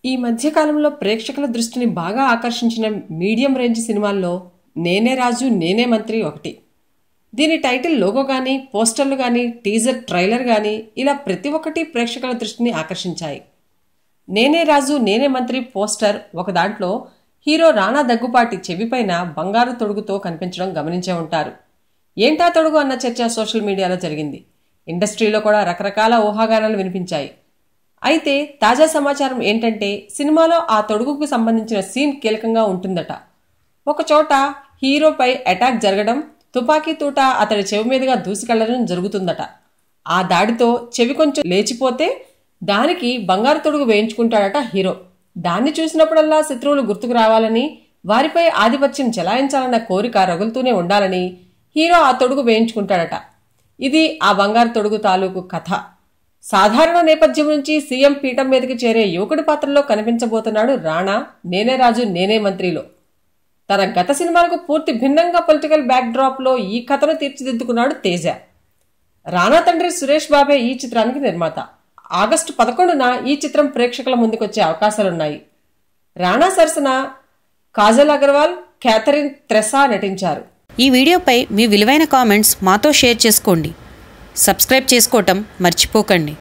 ఈ మధ్యకాలంలో ప్రేక్షకుల దృష్టిని బాగా ఆకర్షించిన మీడియం రేంజ్ సినిమాల్లో నేనే రాజు నేనే మంత్రి ఒకటి దీని టైటిల్ లోగో కానీ పోస్టర్లు కానీ టీజర్ ట్రైలర్ కానీ ఇలా ప్రతి ఒక్కటి ప్రేక్షకుల దృష్టిని ఆకర్షించాయి నేనే రాజు నేనే మంత్రి పోస్టర్ ఒక దాంట్లో హీరో రాణా దగ్గుపాటి చెవిపైన బంగారు తొడుగుతో కనిపించడం గమనించే ఉంటారు ఏంటా తొడుగు అన్న చర్చ సోషల్ మీడియాలో జరిగింది ఇండస్ట్రీలో కూడా రకరకాల ఊహాగానాలు వినిపించాయి అయితే తాజా సమాచారం ఏంటంటే సినిమాలో ఆ తొడుగుకు సంబంధించిన సీన్ కీలకంగా ఉంటుందట ఒకచోట హీరోపై అటాక్ జరగడం తుపాకీ తూట అతడి చెవి మీదుగా దూసుకెళ్లడం జరుగుతుందట ఆ దాడితో చెవి కొంచెం లేచిపోతే దానికి బంగారు తొడుగు వేయించుకుంటాడట హీరో దాన్ని చూసినప్పుడల్లా శత్రువులు గుర్తుకు రావాలని వారిపై ఆధిపత్యం చెలాయించాలన్న కోరిక రగులుతూనే ఉండాలని హీరో ఆ తొడుగు వేయించుకుంటాడట ఇది ఆ బంగారు తొడుగు తాలూకు కథ సాధారణ నేపథ్యం నుంచి సీఎం పీఠం మీదకి చేరే యువకుడి పాత్రలో కనిపించబోతున్నాడు రాణా నేనే రాజు నేనే మంత్రిలో తన గత సినిమాలకు పూర్తి భిన్నంగా పొలిటికల్ బ్యాక్ డ్రాప్ లో ఈ కథను తీర్చిదిద్దుకున్నాడు తేజ రానా తండ్రి సురేష్ బాబే ఈ చిత్రానికి నిర్మాత ఆగస్టు పదకొండున ఈ చిత్రం ప్రేక్షకుల ముందుకొచ్చే అవకాశాలున్నాయి రాణా సరసన కాజల్ అగర్వాల్ క్యాథరిన్ త్రెసా నటించారు ఈ వీడియోపై మీ విలువైన కామెంట్స్ మాతో షేర్ చేసుకోండి సబ్స్క్రైబ్ చేసుకోవటం మర్చిపోకండి